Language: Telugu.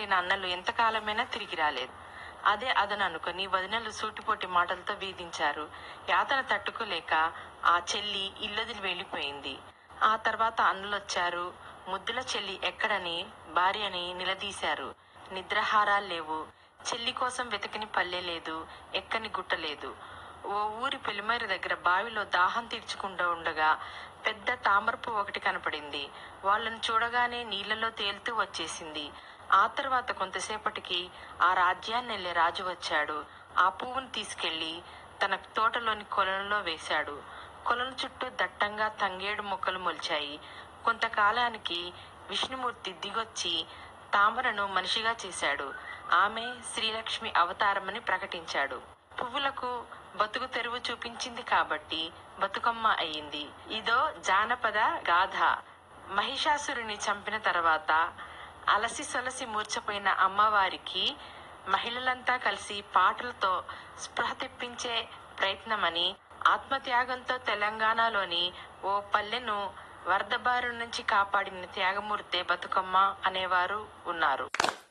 వెళ్ళిన అన్నలు ఎంతకాలమైనా తిరిగి రాలేదు అదే అదను అనుకుని వదినలు సూటిపోటి మాటలతో వేధించారు యాతన తట్టుకోలేక ఆ చెల్లి ఇల్లదిని వెళ్ళిపోయింది ఆ తర్వాత అన్నలొచ్చారు ముద్దుల చెల్లి ఎక్కడని భార్యని నిలదీశారు నిద్రాహారాలు లేవు చెల్లి కోసం వెతకని పల్లె లేదు ఎక్కని గుట్ట లేదు ఓ ఊరి పెలిమేర దగ్గర బావిలో దాహం తీర్చుకుంటూ ఉండగా పెద్ద తామరపు ఒకటి కనపడింది వాళ్ళని చూడగానే నీళ్లలో తేలుతూ వచ్చేసింది ఆ తర్వాత కొంతసేపటికి ఆ రాజ్యాన్ని వెళ్ళే రాజు వచ్చాడు ఆ పువ్వును తీసుకెళ్లి తన తోటలోని కొలంలో వేశాడు కొలను చుట్టూ దట్టంగా తంగేడు మొక్కలు మొలిచాయి కొంతకాలానికి విష్ణుమూర్తి దిగొచ్చి తామరను మనిషిగా చేశాడు ఆమె శ్రీలక్ష్మి అవతారమని ప్రకటించాడు పువ్వులకు బతుకు తెరువు చూపించింది కాబట్టి బతుకమ్మ అయింది ఇదో జానపద గాథ మహిషాసురుని చంపిన తర్వాత అలసి సొలసి మూర్చపోయిన అమ్మవారికి మహిళలంతా కలిసి పాటలతో స్పృహ తెప్పించే ప్రయత్నమని ఆత్మత్యాగంతో తెలంగాణలోని ఓ పల్లెను వరద బారి నుంచి కాపాడిన త్యాగమూర్తే బతుకమ్మ అనేవారు ఉన్నారు